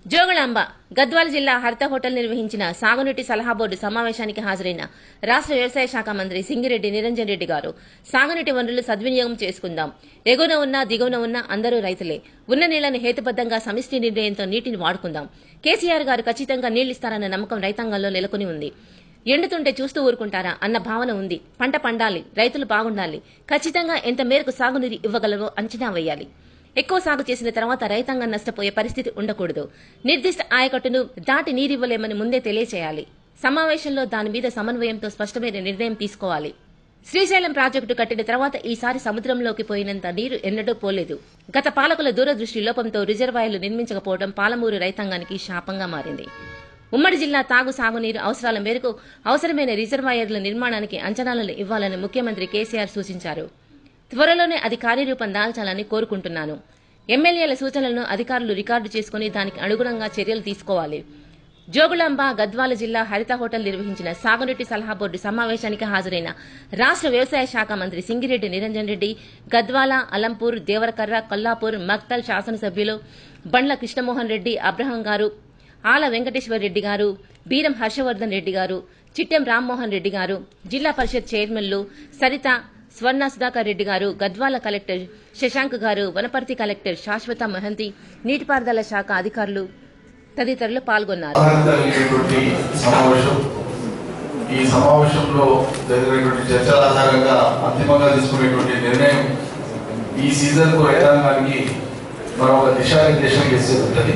జోగులాంబ గద్వాల జిల్లా హరిత హోటల్ నిర్వహించిన సాగునీటి సలహా బోర్డు సమావేశానికి హాజరైన రాష్ట వ్యవసాయ శాఖ మంత్రి సింగిరెడ్డి నిరంజన్ రెడ్డి గారు సాగునీటి వనరులు సద్వినియోగం చేసుకుందాం ఎగువన ఉన్నా దిగువన ఉన్నా అందరూ రైతులే ఉన్న నీళ్లను హేతుబద్దంగా సమిష్టి నిర్ణయంతో నీటిని వాడుకుందాం కేసీఆర్ గారు ఖచ్చితంగా నీళ్లిస్తారన్న నమ్మకం రైతాంగంలో నెలకొని ఉంది ఎండుతుంటే చూస్తూ ఊరుకుంటారా అన్న భావన ఉంది పంట పండాలి రైతులు బాగుండాలి ఖచ్చితంగా ఎంత మేరకు సాగునీరు ఇవ్వగలరో అంచనా వేయాలి ఎక్కువ సాగు చేసిన తర్వాత రైతాంగం నష్టపోయే పరిస్థితి ఉండకూడదు నిర్దిష్ట ఆయకట్టును దాటి నీరివ్వలేమని ముందే తెలియచేయాలి సమావేశంలో దాని మీద సమన్వయంతో స్పష్టమైన నిర్ణయం తీసుకోవాలి శ్రీశైలం ప్రాజెక్టు కట్టిన తర్వాత ఈసారి సముద్రంలోకి పోయినంత నీరు ఎన్నడూ పోలేదు గత పాలకుల దూరదృష్టి లోపంతో రిజర్వాయర్లు నిర్మించకపోవడం పాలమూరు రైతాంగానికి శాపంగా మారింది ఉమ్మడి జిల్లా తాగు సాగునీరు అవసరాల మేరకు అవసరమైన రిజర్వాయర్ల నిర్మాణానికి అంచనాలను ఇవ్వాలని ముఖ్యమంత్రి కేసీఆర్ సూచించారు త్వరలోనే అది కార్యరూపం దాల్చాలని కోరుకుంటున్నాను ఎమ్మెల్యేల సూచనలను అధికారులు రికార్డు చేసుకుని దానికి అనుగుణంగా చర్యలు తీసుకోవాలి జోగులాంబ గద్వాల జిల్లా హరిత హోటల్ నిర్వహించిన సాగునీటి సలహా బోర్డు సమావేశానికి హాజరైన రాష్ట వ్యవసాయ శాఖ మంత్రి సింగిరెడ్డి నిరంజన్ రెడ్డి గద్వాల అలంపూర్ దేవరకర్ర కొల్లాపూర్ మక్తల్ శాసనసభ్యులు బండ్ల కృష్ణమోహన్ రెడ్డి అబ్రహం గారు ఆల వెంకటేశ్వర రెడ్డి గారు బీరం హర్షవర్ధన్ రెడ్డి గారు చిట్టెం రామ్మోహన్ రెడ్డి గారు జిల్లా పరిషత్ చైర్మన్లు సరిత స్వర్ణ సుధాకర్ రెడ్డి గారు గద్వాల కలెక్టర్ శశాంక్ గారు వనపర్తి కలెక్టర్ శాశ్వత మహంతి నీటిపారుదల శాఖ అధికారులు తదితరులు పాల్గొన్నారు జరిగినటువంటి సమావేశం ఈ సమావేశంలో జరిగినటువంటి చర్చల ఆధారంగా అంతిమంగా తీసుకునేటువంటి నిర్ణయం ఈ సీజన్ కు రైతాంగానికి మనం ఒక దిశానిర్దేశం చేసేది ఉంటుంది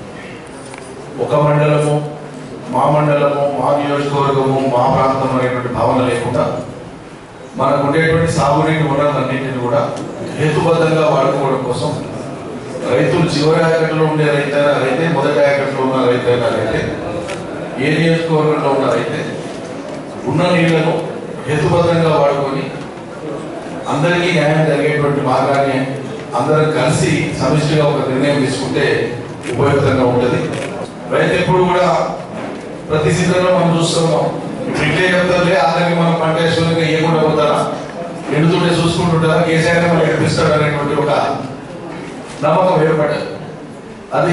ఒక మండలము మా మండలము మా నియోజకవర్గము మా ప్రాంతం అనేటువంటి భావన లేకుండా మనకు ఉండేటువంటి సాగునీటి వనరులన్నింటినీ కూడా హేతుబద్ధంగా వాడుకోవడం కోసం రైతులు చివరి ఆయకట్లో ఉండే రైతైనా రైతే మొదటి ఆయకట్లో ఉన్న రైతైనా రైతే ఏ నియోజకవర్గంలో ఉన్న రైతే ఉన్న నీళ్లను హేతుబద్ధంగా వాడుకొని అందరికీ న్యాయం జరిగేటువంటి మార్గాన్ని అందరం కలిసి సమిష్టిగా ఒక నిర్ణయం తీసుకుంటే ఉపయుక్తంగా ఉంటుంది రైతు ఎప్పుడు కూడా ప్రతి సీజన్లో మనం చూస్తున్నాం ఇట్లే చెప్తారులే ఆఖరికి మనం పంట వేసుకుని ఏకుండా పోతారా ఎండుతుంటే చూసుకుంటుంటారా కేసీఆర్ మనం ఏడిపిస్తాడు అనేటువంటి ఒక నమ్మకం ఏర్పడ్డది అది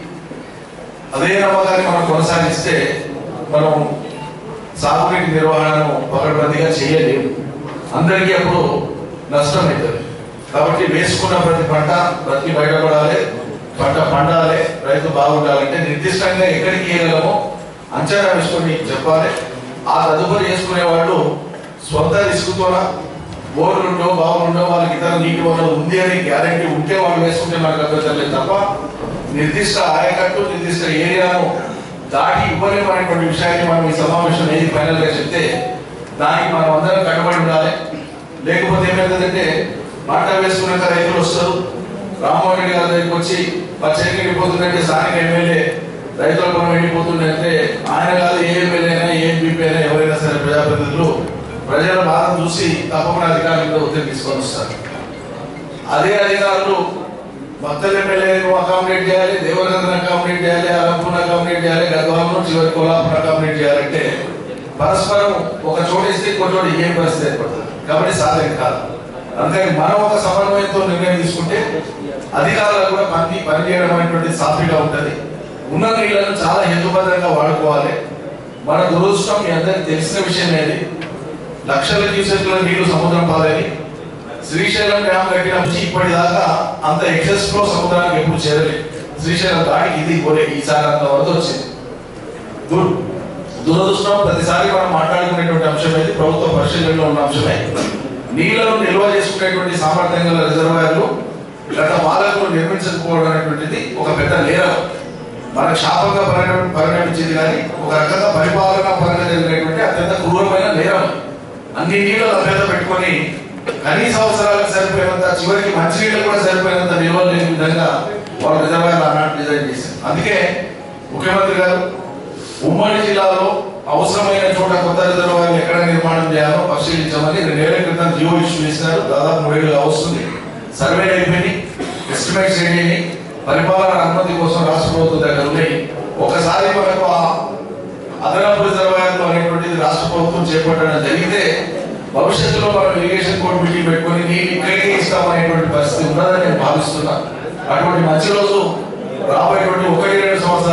అదే నమ్మకాన్ని మనం కొనసాగిస్తే మనం సాగునీటి నిర్వహణను పకడ్బందీగా చేయలేము అందరికీ అప్పుడు నష్టం అవుతుంది కాబట్టి వేసుకున్న ప్రతి పంట ప్రతి బయటపడాలి పంట పండాలి రైతు బాగుండాలంటే నిర్దిష్టంగా ఎక్కడికి వేయగలమో అంచనా వేసుకొని చెప్పాలి ఆ తదుపరి చేసుకునే వాళ్ళు స్వంత రిస్క్తోన బోర్లుండో బాగుండో వాళ్ళకి ఇతర నీటి వనరు ఉంది అని గ్యారంటీ ఉంటే వాళ్ళు వేసుకుంటే మనకు అభ్యంతరం లేదు తప్ప నిర్దిష్ట ఆయకట్టు నిర్దిష్ట ఏరియాను దాటి ఇవ్వలేము అనేటువంటి విషయాన్ని మనం ఈ సమావేశం ఏది ఫైనల్ గా చెప్తే దానికి మనం అందరం కట్టుబడి ఉండాలి లేకపోతే ఏమైందంటే పంట వేసుకున్నాక రైతులు వస్తారు రామ్మోహన్ రెడ్డి గారి దగ్గరికి వచ్చి మా చెరికి ఎండిపోతుందంటే స్థానిక ఎమ్మెల్యే రైతుల పొలం ఎండిపోతుంది అంటే ఆయన కాదు ఏ ఎమ్మెల్యే అయినా ఏ ఎంపీ అయినా ఎవరైనా సరే ప్రజాప్రతినిధులు ప్రజల బాధను చూసి తప్పకుండా అధికారుల మీద ఒత్తిడి తీసుకొని వస్తారు అదే అధికారులు భక్తుల ఎమ్మెల్యేను అకామిడేట్ చేయాలి దేవరంగన్ అకామిడేట్ చేయాలి అలంపూర్ అకామిడేట్ చేయాలి గద్వాలను చివరి కోలాపూర్ అకామిడేట్ చేయాలంటే పరస్పరం ఒక చోట ఇస్తే ఇంకో చోట ఏం పరిస్థితి ఏర్పడుతుంది కాబట్టి సాధ్యం కాదు అందుకని మనం ఒక సమన్వయంతో నిర్ణయం తీసుకుంటే అధికారులకు కూడా పని పని చేయడం అనేటువంటి సాఫీగా ఉంటుంది ఉన్న నీళ్లను చాలా హేతుబద్ధంగా వాడుకోవాలి మన దురదృష్టం మీ అందరికి తెలిసిన విషయం ఏది లక్షల క్యూసెక్ల నీళ్లు సముద్రం పాలని శ్రీశైలం డ్యామ్ కట్టిన నుంచి ఇప్పటిదాకా అంత ఎక్సెస్ ఫ్లో సముద్రానికి ఎప్పుడు చేరలేదు శ్రీశైలం దాటికి ఇది పోలే ఈసారి అంత వరద వచ్చింది దుర్- దురదృష్టం ప్రతిసారి మనం మాట్లాడుకునేటువంటి అంశం అయితే ప్రభుత్వ పరిశీలనలో ఉన్న అంశమే నీళ్లను నిల్వ చేసుకునేటువంటి సామర్థ్యం గల రిజర్వాయర్లు గత పాలకులు నిర్మించకపోవడం అనేటువంటిది ఒక పెద్ద నేరం మనకు శాపంగా పరిణామం పరిణమించింది కానీ ఒక రకంగా పరిపాలన పరంగా జరిగినటువంటి అత్యంత క్రూరమైన నేరం అన్ని నీళ్లు లభ్యత పెట్టుకొని కనీస అవసరాలకు సరిపోయినంత చివరికి మంచినీళ్ళు కూడా సరిపోయినంత నిల్వ లేని విధంగా వాళ్ళు రిజర్వాయర్లు ఆనాడు డిజైన్ చేశారు అందుకే ముఖ్యమంత్రి గారు ఉమ్మడి జిల్లాలో అవసరమైన చోట కొత్త రిజర్వాయర్లు ఎక్కడ నిర్మాణం చేయాలో పరిశీలించమని రెండేళ్ల క్రితం జియో ఇష్యూ చేసినారు దాదాపు మూడేళ్ళు వస్తుంది సర్వే అయిపోయింది ఎస్టిమేట్స్ చేయండి పరిపాలన అనుమతి కోసం రాష్ట్ర ప్రభుత్వం దగ్గర ఉన్నాయి ఒకసారి మనకు ఆ అదనపు రిజర్వాయర్లు అనేటువంటిది రాష్ట్ర ప్రభుత్వం చేపట్టడం జరిగితే భవిష్యత్తులో మనం ఇరిగేషన్ కోర్టు మీటింగ్ పెట్టుకొని నీళ్ళు ఇక్కడికే ఇస్తామనేటువంటి పరిస్థితి ఉన్నదని నేను భావిస్తున్నా అటువంటి మంచి రోజు రాబోయేటువంటి ఒకటి రెండు సంవత్సరాల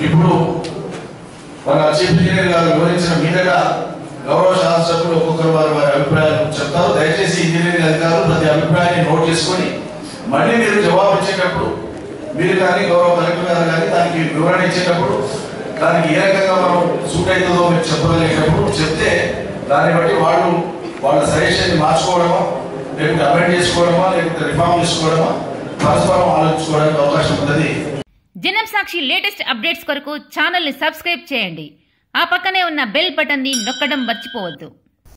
ఇప్పుడు మన చీఫ్ ఇంజనీర్ గారు వివరించిన మీదగా గౌరవ శాసనసభ్యులు ఒక్కొక్కరు వారి వారి అభిప్రాయాలు చెప్తారు దయచేసి ఇంజనీరింగ్ అధికారులు ప్రతి అభిప్రాయాన్ని నోట్ చేసుకొని మళ్ళీ మీరు జవాబు ఇచ్చేటప్పుడు మీరు కానీ గౌరవ కలెక్టర్ గారు కానీ దానికి వివరణ ఇచ్చేటప్పుడు దానికి ఏ రకంగా మనం సూట్ అవుతుందో మీరు చెప్పగలిగేటప్పుడు చెప్తే దాన్ని బట్టి వాళ్ళు వాళ్ళ సజెషన్ మార్చుకోవడమా లేకపోతే అమెండ్ చేసుకోవడమా లేకపోతే రిఫార్మ్ చేసుకోవడమా పరస్పరం ఆలోచించుకోవడానికి అవకాశం ఉన్నది జనం సాక్షి లేటెస్ట్ అప్డేట్స్ కొరకు ఛానల్ని సబ్స్క్రైబ్ చేయండి ఆ పక్కనే ఉన్న బెల్ బటన్ని నొక్కడం మర్చిపోవద్దు